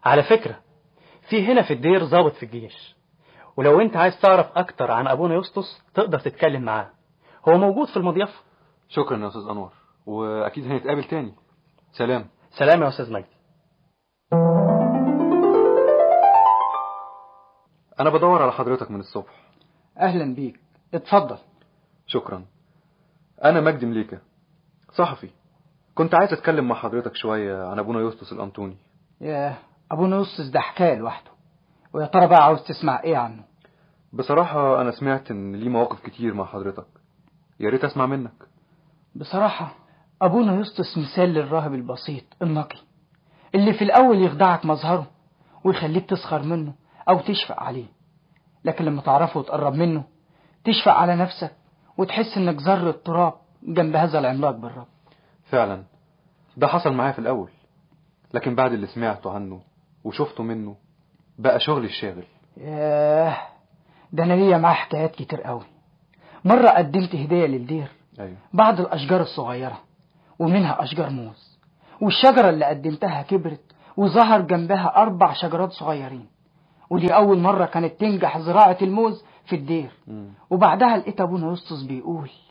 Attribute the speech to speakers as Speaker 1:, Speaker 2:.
Speaker 1: على فكرة في هنا في الدير ضابط في الجيش ولو انت عايز تعرف اكتر عن ابونا يسطس تقدر تتكلم معاه هو موجود في المضيفة
Speaker 2: شكرا يا استاذ انور واكيد هنتقابل تاني سلام
Speaker 1: سلام يا استاذ مجدي
Speaker 2: انا بدور على حضرتك من الصبح
Speaker 3: اهلا بيك اتفضل
Speaker 2: شكرا انا مجدي مليكة صحفي كنت عايز اتكلم مع حضرتك شوية عن ابونا يسطس الانطوني
Speaker 3: يا ابونا يوسف ده حكايه لوحده ويا ترى بقى عاوز تسمع ايه عنه
Speaker 2: بصراحة انا سمعت ان ليه مواقف كتير مع حضرتك يا ريت اسمع منك
Speaker 3: بصراحه ابونا يسطس مثال للراهب البسيط النقي اللي في الاول يخدعك مظهره ويخليك تسخر منه او تشفق عليه لكن لما تعرفه وتقرب منه تشفق على نفسك وتحس انك ذرة تراب جنب هذا العملاق بالرب
Speaker 2: فعلا ده حصل معايا في الاول لكن بعد اللي سمعته عنه وشفته منه بقى شغلي الشاغل
Speaker 3: ياه ده انا ليا معاه حكايات كتير قوي مرة قدمت هدية للدير
Speaker 2: ايوه
Speaker 3: بعض الأشجار الصغيرة ومنها أشجار موز والشجرة اللي قدمتها كبرت وظهر جنبها أربع شجرات صغيرين ودي أول مرة كانت تنجح زراعة الموز في الدير
Speaker 2: مم.
Speaker 3: وبعدها لقيت أبونا يسطس بيقول